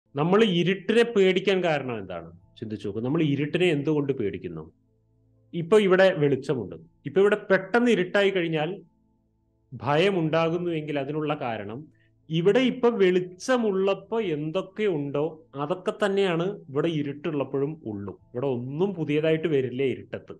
നമ്മൾ ഇരുട്ടിനെ പേടിക്കാൻ കാരണം എന്താണ് ചിന്തിച്ചു നോക്കും നമ്മൾ ഇരുട്ടിനെ എന്തുകൊണ്ട് പേടിക്കുന്നു ഇപ്പൊ ഇവിടെ വെളിച്ചമുണ്ട് ഇപ്പൊ ഇവിടെ പെട്ടെന്ന് ഇരുട്ടായി കഴിഞ്ഞാൽ ഭയം ഉണ്ടാകുന്നുവെങ്കിൽ അതിനുള്ള കാരണം ഇവിടെ ഇപ്പൊ വെളിച്ചമുള്ളപ്പോ എന്തൊക്കെ ഉണ്ടോ അതൊക്കെ തന്നെയാണ് ഇവിടെ ഇരുട്ടുള്ളപ്പോഴും ഉള്ളു ഇവിടെ ഒന്നും പുതിയതായിട്ട് വരില്ല ഇരുട്ടത്ത്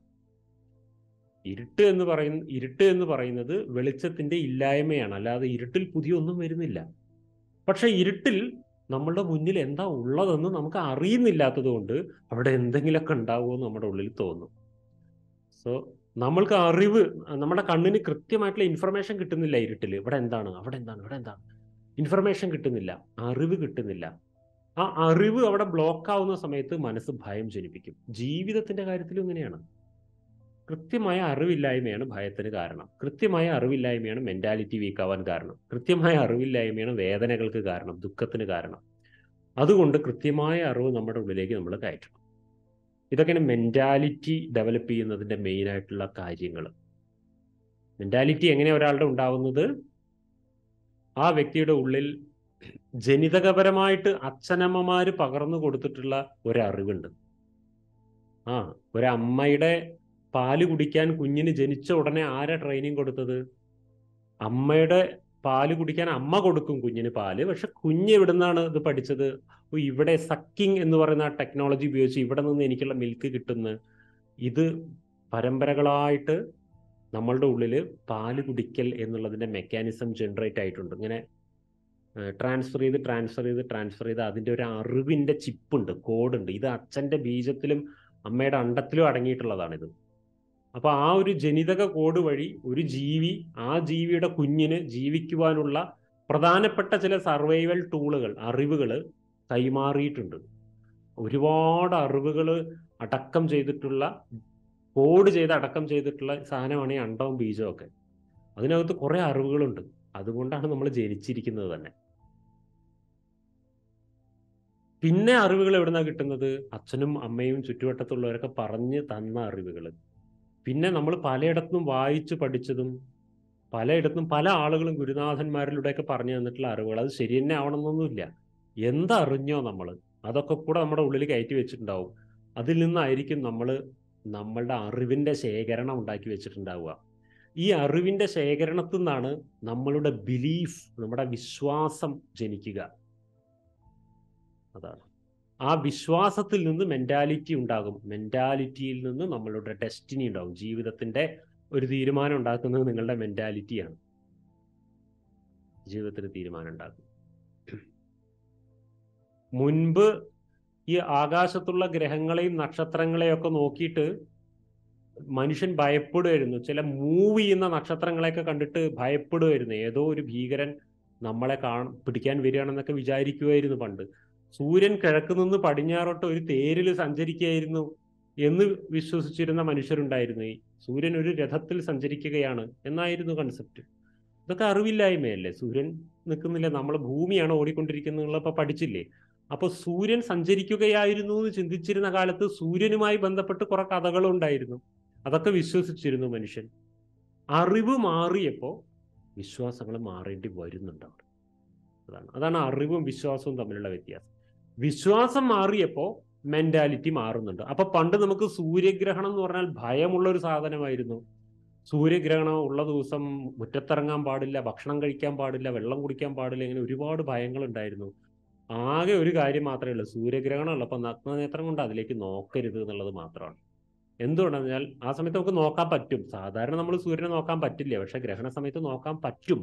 ഇരുട്ട് എന്ന് പറയുന്ന ഇരുട്ട് എന്ന് പറയുന്നത് വെളിച്ചത്തിന്റെ ഇല്ലായ്മയാണ് അല്ലാതെ ഇരുട്ടിൽ പുതിയ ഒന്നും വരുന്നില്ല പക്ഷെ ഇരുട്ടിൽ നമ്മളുടെ മുന്നിൽ എന്താ ഉള്ളതെന്ന് നമുക്ക് അറിയുന്നില്ലാത്തത് കൊണ്ട് അവിടെ എന്തെങ്കിലുമൊക്കെ ഉണ്ടാവുമെന്ന് നമ്മുടെ ഉള്ളിൽ തോന്നും സോ നമ്മൾക്ക് അറിവ് നമ്മുടെ കണ്ണിന് കൃത്യമായിട്ടുള്ള ഇൻഫർമേഷൻ കിട്ടുന്നില്ല ഇരുട്ടിൽ ഇവിടെ എന്താണ് അവിടെ എന്താണ് ഇവിടെ എന്താണ് ഇൻഫർമേഷൻ കിട്ടുന്നില്ല അറിവ് കിട്ടുന്നില്ല ആ അറിവ് അവിടെ ബ്ലോക്ക് ആവുന്ന സമയത്ത് മനസ്സ് ഭയം ജനിപ്പിക്കും ജീവിതത്തിന്റെ കാര്യത്തിലും ഇങ്ങനെയാണ് കൃത്യമായ അറിവില്ലായ്മയാണ് ഭയത്തിന് കാരണം കൃത്യമായ അറിവില്ലായ്മയാണ് മെന്റാലിറ്റി വീക്ക് ആവാൻ കാരണം കൃത്യമായ അറിവില്ലായ്മയാണ് വേദനകൾക്ക് കാരണം ദുഃഖത്തിന് കാരണം അതുകൊണ്ട് കൃത്യമായ അറിവ് നമ്മുടെ ഉള്ളിലേക്ക് നമ്മൾ കയറ്റണം ഇതൊക്കെയാണ് മെന്റാലിറ്റി ഡെവലപ്പ് ചെയ്യുന്നതിന്റെ മെയിൻ ആയിട്ടുള്ള കാര്യങ്ങൾ മെന്റാലിറ്റി എങ്ങനെ ഒരാളുടെ ഉണ്ടാവുന്നത് ആ വ്യക്തിയുടെ ഉള്ളിൽ ജനിതകപരമായിട്ട് അച്ഛനമ്മമാര് പകർന്നു കൊടുത്തിട്ടുള്ള ഒരറിവുണ്ട് ആ ഒരമ്മയുടെ പാല് കുടിക്കാൻ കുഞ്ഞിന് ജനിച്ച ഉടനെ ആരാ ട്രെയിനിങ് കൊടുത്തത് അമ്മയുടെ പാല് കുടിക്കാൻ അമ്മ കൊടുക്കും കുഞ്ഞിന് പാല് പക്ഷെ കുഞ്ഞ് എവിടുന്നാണ് ഇത് പഠിച്ചത് ഓ, ഇവിടെ സക്കിങ് എന്ന് പറയുന്ന ആ ടെക്നോളജി ഉപയോഗിച്ച് ഇവിടെ നിന്ന് എനിക്കുള്ള മിൽക്ക് കിട്ടുന്ന ഇത് പരമ്പരകളായിട്ട് നമ്മളുടെ ഉള്ളിൽ പാല് കുടിക്കൽ എന്നുള്ളതിന്റെ മെക്കാനിസം ജനറേറ്റ് ആയിട്ടുണ്ട് ഇങ്ങനെ ട്രാൻസ്ഫർ ചെയ്ത് ട്രാൻസ്ഫർ ചെയ്ത് ട്രാൻസ്ഫർ ചെയ്ത് അതിന്റെ ഒരു അറിവിന്റെ ചിപ്പുണ്ട് കോഡുണ്ട് ഇത് അച്ഛന്റെ ബീജത്തിലും അമ്മയുടെ അണ്ടത്തിലും അടങ്ങിയിട്ടുള്ളതാണിത് അപ്പൊ ആ ഒരു ജനിതക കോഡ് വഴി ഒരു ജീവി ആ ജീവിയുടെ കുഞ്ഞിന് ജീവിക്കുവാനുള്ള പ്രധാനപ്പെട്ട ചില സർവൈവൽ ടൂളുകൾ അറിവുകൾ കൈമാറിയിട്ടുണ്ട് ഒരുപാട് അറിവുകൾ അടക്കം ചെയ്തിട്ടുള്ള കോഡ് ചെയ്ത് അടക്കം ചെയ്തിട്ടുള്ള സാധനമാണ് ഈ അണ്ടവും ബീജവും ഒക്കെ അതിനകത്ത് കുറെ അറിവുകളുണ്ട് അതുകൊണ്ടാണ് നമ്മൾ ജനിച്ചിരിക്കുന്നത് തന്നെ പിന്നെ അറിവുകൾ എവിടുന്നാ കിട്ടുന്നത് അച്ഛനും അമ്മയും ചുറ്റുവട്ടത്തുള്ളവരൊക്കെ പറഞ്ഞ് തന്ന അറിവുകൾ പിന്നെ നമ്മൾ പലയിടത്തും വായിച്ചു പഠിച്ചതും പലയിടത്തും പല ആളുകളും ഗുരുനാഥന്മാരിലൂടെയൊക്കെ പറഞ്ഞു തന്നിട്ടുള്ള അറിവുകൾ അത് ശരി തന്നെ ആവണമെന്നൊന്നുമില്ല എന്തറിഞ്ഞോ നമ്മൾ അതൊക്കെ കൂടെ നമ്മുടെ ഉള്ളിൽ കയറ്റി വെച്ചിട്ടുണ്ടാവും അതിൽ നിന്നായിരിക്കും നമ്മൾ നമ്മളുടെ അറിവിന്റെ ശേഖരണം ഉണ്ടാക്കി വെച്ചിട്ടുണ്ടാവുക ഈ അറിവിന്റെ ശേഖരണത്തിൽ നിന്നാണ് നമ്മളുടെ ബിലീഫ് നമ്മുടെ വിശ്വാസം ജനിക്കുക അതാണ് ആ വിശ്വാസത്തിൽ നിന്ന് മെന്റാലിറ്റി ഉണ്ടാകും മെന്റാലിറ്റിയിൽ നിന്ന് നമ്മളുടെ ഡെസ്റ്റിനി ഉണ്ടാകും ജീവിതത്തിന്റെ ഒരു തീരുമാനം ഉണ്ടാക്കുന്നത് നിങ്ങളുടെ മെന്റാലിറ്റിയാണ് ജീവിതത്തിന് തീരുമാനം ഉണ്ടാക്കും മുൻപ് ഈ ആകാശത്തുള്ള ഗ്രഹങ്ങളെയും നക്ഷത്രങ്ങളെയും ഒക്കെ നോക്കിയിട്ട് മനുഷ്യൻ ഭയപ്പെടുമായിരുന്നു ചില മൂവ് ചെയ്യുന്ന നക്ഷത്രങ്ങളെയൊക്കെ കണ്ടിട്ട് ഭയപ്പെടുമായിരുന്നു ഏതോ ഒരു ഭീകരൻ നമ്മളെ കാണ പിടിക്കാൻ വരികയാണെന്നൊക്കെ വിചാരിക്കുമായിരുന്നു പണ്ട് സൂര്യൻ കിഴക്ക് നിന്ന് പടിഞ്ഞാറോട്ട് ഒരു തേരിൽ സഞ്ചരിക്കുകയായിരുന്നു എന്ന് വിശ്വസിച്ചിരുന്ന മനുഷ്യരുണ്ടായിരുന്നു ഈ സൂര്യൻ ഒരു രഥത്തിൽ സഞ്ചരിക്കുകയാണ് എന്നായിരുന്നു കൺസെപ്റ്റ് ഇതൊക്കെ അറിവില്ലായ്മയല്ലേ സൂര്യൻ നിൽക്കുന്നില്ല നമ്മൾ ഭൂമിയാണ് ഓടിക്കൊണ്ടിരിക്കുന്നുള്ളപ്പോ പഠിച്ചില്ലേ അപ്പൊ സൂര്യൻ സഞ്ചരിക്കുകയായിരുന്നു എന്ന് ചിന്തിച്ചിരുന്ന കാലത്ത് സൂര്യനുമായി ബന്ധപ്പെട്ട് കുറെ കഥകളും ഉണ്ടായിരുന്നു അതൊക്കെ വിശ്വസിച്ചിരുന്നു മനുഷ്യൻ അറിവ് മാറിയപ്പോ വിശ്വാസങ്ങൾ മാറേണ്ടി വരുന്നുണ്ട് അവിടെ അതാണ് അതാണ് അറിവും വിശ്വാസവും തമ്മിലുള്ള വ്യത്യാസം വിശ്വാസം മാറിയപ്പോ മെന്റാലിറ്റി മാറുന്നുണ്ട് അപ്പൊ പണ്ട് നമുക്ക് സൂര്യഗ്രഹണം എന്ന് പറഞ്ഞാൽ ഭയമുള്ള ഒരു സാധനമായിരുന്നു സൂര്യഗ്രഹണം ഉള്ള ദിവസം മുറ്റത്തിറങ്ങാൻ പാടില്ല ഭക്ഷണം കഴിക്കാൻ പാടില്ല വെള്ളം കുടിക്കാൻ പാടില്ല ഇങ്ങനെ ഒരുപാട് ഭയങ്ങൾ ഉണ്ടായിരുന്നു ആകെ ഒരു കാര്യം മാത്രമേ ഉള്ളൂ സൂര്യഗ്രഹണം ഉള്ളപ്പോൾ നഗ്നനേത്രം കൊണ്ട് അതിലേക്ക് നോക്കരുത് എന്നുള്ളത് മാത്രമാണ് എന്തുകൊണ്ടെന്ന് പറഞ്ഞാൽ ആ സമയത്ത് നമുക്ക് നോക്കാൻ പറ്റും സാധാരണ നമ്മൾ സൂര്യനെ നോക്കാൻ പറ്റില്ല പക്ഷെ ഗ്രഹണ സമയത്ത് നോക്കാൻ പറ്റും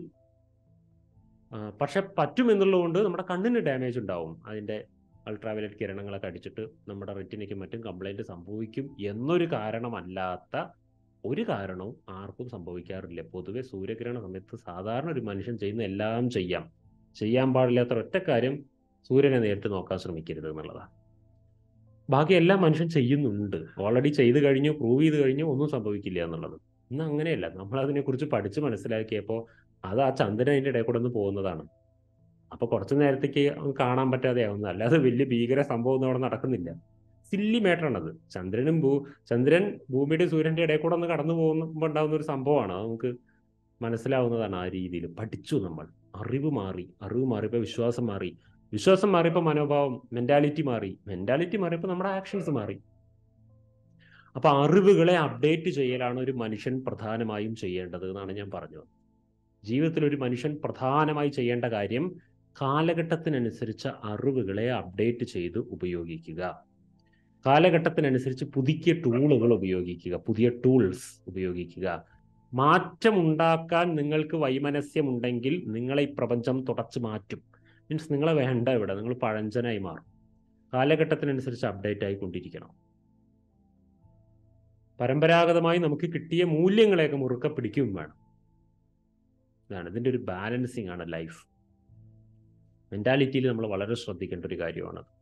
ആ, പക്ഷെ പറ്റും എന്നുള്ളതുകൊണ്ട് നമ്മുടെ കണ്ണിന് ഡാമേജ് ഉണ്ടാവും അതിന്റെ അൾട്രാവയലറ്റ് കിരണങ്ങളൊക്കെ അടിച്ചിട്ട് നമ്മുടെ റെറ്റിനയ്ക്കും മറ്റും കംപ്ലൈന്റ് സംഭവിക്കും എന്നൊരു കാരണമല്ലാത്ത ഒരു കാരണവും ആർക്കും സംഭവിക്കാറില്ല പൊതുവെ സൂര്യഗ്രഹണ സമയത്ത് സാധാരണ ഒരു മനുഷ്യൻ ചെയ്യുന്ന എല്ലാം ചെയ്യാം ചെയ്യാൻ പാടില്ലാത്ത ഒറ്റ കാര്യം സൂര്യനെ നേരിട്ട് നോക്കാൻ ശ്രമിക്കരുത് എന്നുള്ളതാണ് ബാക്കി എല്ലാം മനുഷ്യൻ ചെയ്യുന്നുണ്ട് ഓൾറെഡി ചെയ്ത് കഴിഞ്ഞു പ്രൂവ് ചെയ്ത് കഴിഞ്ഞു ഒന്നും സംഭവിക്കില്ല എന്നുള്ളത് ഇന്ന് അങ്ങനെയല്ല നമ്മൾ അതിനെക്കുറിച്ച് പഠിച്ച് മനസ്സിലാക്കിയപ്പോൾ അത് ആ ചന്ദ്രൻ അതിൻ്റെ ഇടയിൽ കൂടെ ഒന്ന് പോകുന്നതാണ് അപ്പൊ കുറച്ചു നേരത്തേക്ക് കാണാൻ പറ്റാതെ ആവുന്ന അല്ലാതെ വലിയ ഭീകര സംഭവം ഒന്നും അവിടെ നടക്കുന്നില്ല സില്ലി മാറ്ററാണത് ചന്ദ്രനും ഭൂ ചന്ദ്രൻ ഭൂമിയുടെ സൂര്യന്റെ ഇടയിൽ കൂടെ ഒന്ന് കടന്നു പോകുമ്പോൾ ഉണ്ടാകുന്ന ഒരു സംഭവമാണ് അത് നമുക്ക് മനസ്സിലാവുന്നതാണ് ആ രീതിയിൽ പഠിച്ചു നമ്മൾ അറിവ് മാറി അറിവ് മാറിയപ്പോൾ വിശ്വാസം മാറി വിശ്വാസം മാറിയപ്പോൾ മനോഭാവം മെന്റാലിറ്റി മാറി മെന്റാലിറ്റി മാറിയപ്പോൾ നമ്മുടെ ആക്ഷൻസ് മാറി അപ്പൊ അറിവുകളെ അപ്ഡേറ്റ് ചെയ്യലാണ് ഒരു മനുഷ്യൻ പ്രധാനമായും ചെയ്യേണ്ടത് എന്നാണ് ഞാൻ പറഞ്ഞത് ജീവിതത്തിൽ ഒരു മനുഷ്യൻ പ്രധാനമായി ചെയ്യേണ്ട കാര്യം കാലഘട്ടത്തിനനുസരിച്ച് അറിവുകളെ അപ്ഡേറ്റ് ചെയ്ത് ഉപയോഗിക്കുക കാലഘട്ടത്തിനനുസരിച്ച് പുതിയ ടൂളുകൾ ഉപയോഗിക്കുക പുതിയ ടൂൾസ് ഉപയോഗിക്കുക മാറ്റമുണ്ടാക്കാൻ നിങ്ങൾക്ക് വൈമനസ്യമുണ്ടെങ്കിൽ നിങ്ങളെ ഈ പ്രപഞ്ചം തുടച്ചു മാറ്റും മീൻസ് നിങ്ങളെ വേണ്ട ഇവിടെ നിങ്ങൾ പഴഞ്ചനായി മാറും കാലഘട്ടത്തിനനുസരിച്ച് അപ്ഡേറ്റ് ആയിക്കൊണ്ടിരിക്കണം പരമ്പരാഗതമായി നമുക്ക് കിട്ടിയ മൂല്യങ്ങളെയൊക്കെ മുറുക്കെ പിടിക്കുകയും വേണം ഇതാണ് ഇതിൻ്റെ ഒരു ബാലൻസിങ് ആണ് ലൈഫ് മെൻറ്റാലിറ്റിയിൽ നമ്മൾ വളരെ ശ്രദ്ധിക്കേണ്ട ഒരു കാര്യമാണത്